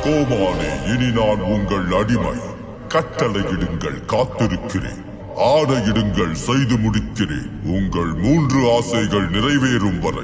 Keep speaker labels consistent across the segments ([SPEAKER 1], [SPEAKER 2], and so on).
[SPEAKER 1] கோமானே இனி நான் உங்கள் அடிமை கட்டளையிடுங்கள் காத்திருக்கிறேன் ஆணையிடுங்கள் செய்து முடிக்கிறேன் உங்கள் மூன்று ஆசைகள் நிறைவேறும் வரை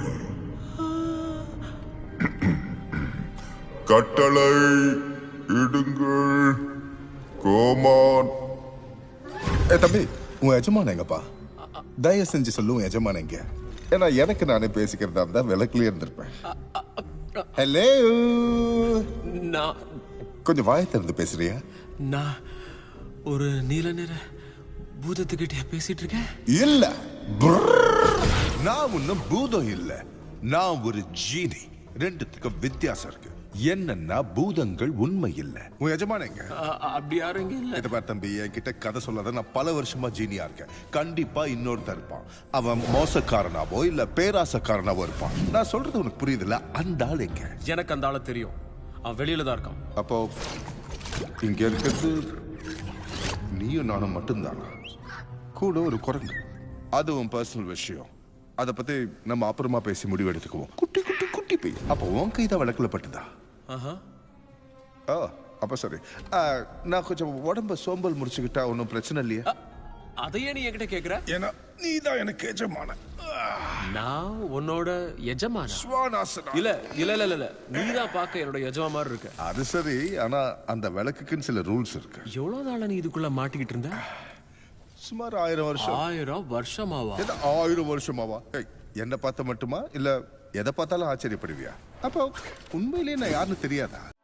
[SPEAKER 1] கட்டளை இடுங்கள் கோமான்
[SPEAKER 2] ஏ தம்பி உன் எஜமான எங்கப்பா தயவு செஞ்சு சொல்லு உன் எஜமான எங்க ஏன்னா எனக்கு நானே பேசிக்கிறதா இருந்தா விளக்குலயே இருந்திருப்பேன் ஹலோ
[SPEAKER 3] நான்
[SPEAKER 2] கொஞ்சம் வாயை திறந்து பேசுறியா
[SPEAKER 3] நான் ஒரு நீல நிற பூதத்துக்கிட்டே பேசிட்டு இருக்கேன்
[SPEAKER 2] இல்ல brrr. நான் ஒன்னும் பூதம் இல்ல நான் ஒரு ஜீனி ரெண்டுத்துக்கும் வித்தியாசம் இருக்கு என்னன்னா பூதங்கள் உண்மை இல்ல உன் எஜமான எங்க
[SPEAKER 3] அ- அப்படி யாரும் இங்க இல்ல
[SPEAKER 2] இதை பார் தம்பி என்கிட்ட கதை சொல்லாத நான் பல வருஷமா ஜீனியா இருக்கேன் கண்டிப்பா இன்னொருத்தன் இருப்பான் அவன் மோசக்காரனாவோ இல்ல பேராசக்காரனாவோ இருப்பான் நான் சொல்றது உனக்கு புரியுதுல்ல அந்த ஆள் எங்க
[SPEAKER 3] எனக்கு அந்த ஆளை தெரியும் அவன் வெளியில தான் இருக்கான்
[SPEAKER 2] அப்போ இங்க இருக்கிறது நீயும் நானும் மட்டும்தானா கூட ஒரு குரங்கு அது உன் பர்சனல் விஷயம் அதை பத்தி நம்ம அப்புறமா பேசி முடிவு எடுத்துக்குவோம் குட்டி குட்டி குட்டி போய் அப்போ உன் கை தான் விளக்குல பட்டுதா
[SPEAKER 3] ஆஹா.
[SPEAKER 2] ஆ அப்ப சரி ஆ, நான் கொஞ்சம் உடம்ப சோம்பல் முடிச்சுக்கிட்டா ஒன்றும் பிரச்சனை இல்லையா
[SPEAKER 3] அ- அதையே நீ என்கிட்ட கேக்குற
[SPEAKER 2] ஏன்னா நீ தான் எனக்கு எஜமான
[SPEAKER 3] நான் உன்னோட எஜமான
[SPEAKER 2] சுவானாசனா
[SPEAKER 3] இல்ல இல்ல இல்ல இல்ல, இல்ல நீதான் பார்க்க என்னோட எஜமா மாதிரி இருக்க
[SPEAKER 2] அது சரி ஆனா அந்த விளக்குக்குன்னு சில ரூல்ஸ் இருக்கு
[SPEAKER 3] எவ்வளவு நாளா நீ இதுக்குள்ள மாட்டிக்கிட்டு இருந்த
[SPEAKER 2] சுமார் ஆயிரம் வருஷம்
[SPEAKER 3] ஆயிரம் வருஷமாவா
[SPEAKER 2] என்ன ஆயிரம் வருஷமாவா ஏய், என்ன பார்த்த மட்டுமா இல்ல எதை பார்த்தாலும் ஆச்சரியப்படுவியா அப்போ உண்மையிலேயே நான் யாருன்னு தெரியாதா